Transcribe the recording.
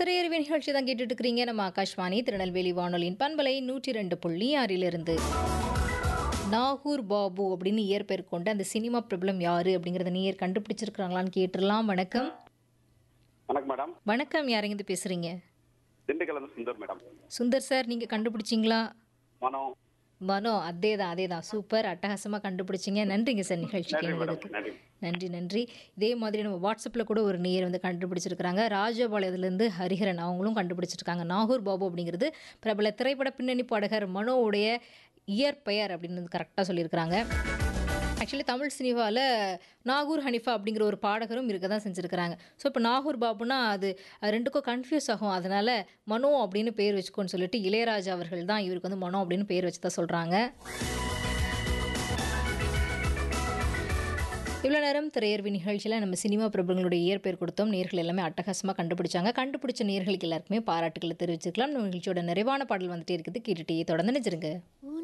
திரையறிவு நிகழ்ச்சி தான் கேட்டுட்டு இருக்கிறீங்க நம்ம ஆகாஷ்வாணி திருநெல்வேலி வானொலியின் பண்பலை நூற்றி ரெண்டு புள்ளி ஆறிலிருந்து நாகூர் பாபு அப்படின்னு இயற்பெயர் கொண்ட அந்த சினிமா பிரபலம் யாரு அப்படிங்கறத நீர் கண்டுபிடிச்சிருக்கிறாங்களான்னு கேட்டுடலாம் வணக்கம் வணக்கம் மேடம் வணக்கம் யாரெங்கிருந்து பேசுறீங்க திண்டுக்கல் சுந்தர் மேடம் சுந்தர் சார் நீங்க கண்டுபிடிச்சிங்களா மனோ மனோ அதே தான் அதே தான் சூப்பர் அட்டகாசமாக கண்டுபிடிச்சிங்க நன்றிங்க சார் நிகழ்ச்சிக்கு நன்றி மேடம் எங்களுக்கு நன்றி நன்றி நன்றி இதே மாதிரி நம்ம வாட்ஸ்அப்பில் கூட ஒரு நேர் வந்து கண்டுபிடிச்சிருக்கிறாங்க ராஜபாளையத்துலேருந்து ஹரிஹரன் அவங்களும் கண்டுபிடிச்சிருக்காங்க நாகூர் பாபு அப்படிங்கிறது பிரபல திரைப்பட பின்னணி பாடகர் மனோவுடைய இயற்பெயர் அப்படின்னு கரெக்டாக சொல்லியிருக்கிறாங்க ஆக்சுவலி தமிழ் சினிமாவில் நாகூர் ஹனிஃபா அப்படிங்கிற ஒரு பாடகரும் இருக்க தான் செஞ்சுருக்கிறாங்க ஸோ இப்போ நாகூர் பாபுனா அது அது ரெண்டுக்கும் கன்ஃபியூஸ் ஆகும் அதனால் மனோ அப்படின்னு பேர் வச்சுக்கோன்னு சொல்லிட்டு இளையராஜா அவர்கள் தான் இவருக்கு வந்து மனோ அப்படின்னு பேர் வச்சு தான் சொல்கிறாங்க இவ்வளோ நேரம் திரையர்வி நிகழ்ச்சியில் நம்ம சினிமா பிரபலங்களுடைய இயற்பெயர் கொடுத்தோம் நேர்கள் எல்லாமே அட்டகாசமாக கண்டுபிடிச்சாங்க கண்டுபிடிச்ச நேர்களுக்கு எல்லாருக்குமே பாராட்டுகளை தெரிவிச்சுக்கலாம் நம்ம நிகழ்ச்சியோட நிறைவான பாடல் வந்துட்டே இருக்குது கேட்டுட்டே தொடர்ந்து நினைச்சிருங்க